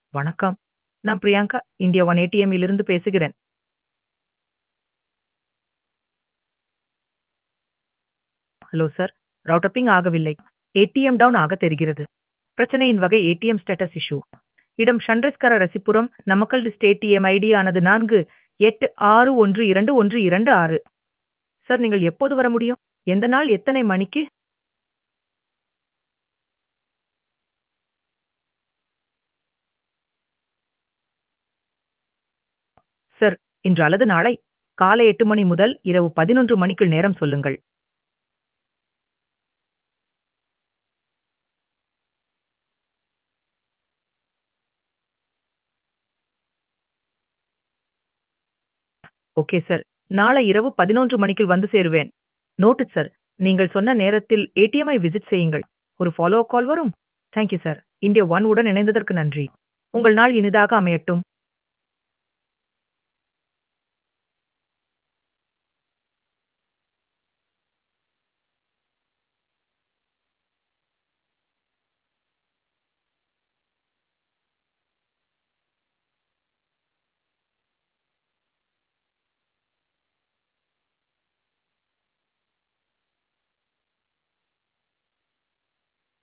வணக்கம். நான் Priyanka, India one ATM இலிருந்து பேசுகிறேன். Hello sir. ரவுட்டர் பிங் ஆகவில்லை. ஏடிஎம் டவுன் ஆக தெரிகிறது. பிரச்சனையின் வகை ஏடிஎம் ஸ்டேட்டஸ் இஷ்யூ. இடம் சன்ரைஸ்கர ரசிபுரம், நமக்கல் டிஸ்ட் ஏடிஎம் ஐடி ஆனது 48612126. சார் நீங்கள் எப்போது வர முடியும்? எந்த நாள் எத்தனை மணிக்கு? சார், இன்று அல்லது நாளை காலை 8 மணி முதல் இரவு 11 மணிக்குள் நேரம் சொல்லுங்கள். Okay sir. நாளை இரவு 11 மணிக்குள் வந்து சேருவேன். Noted sir. நீங்கள் சொன்ன நேரத்தில் ஏடிஎம்ஐ விசிட் செய்யுங்கள். ஒரு ஃபாலோ அப் கால் வரும். Thank you sir. India One உடன் இணைந்ததற்கு நன்றி. உங்கள் நாள் இனிதாக அமையட்டும்.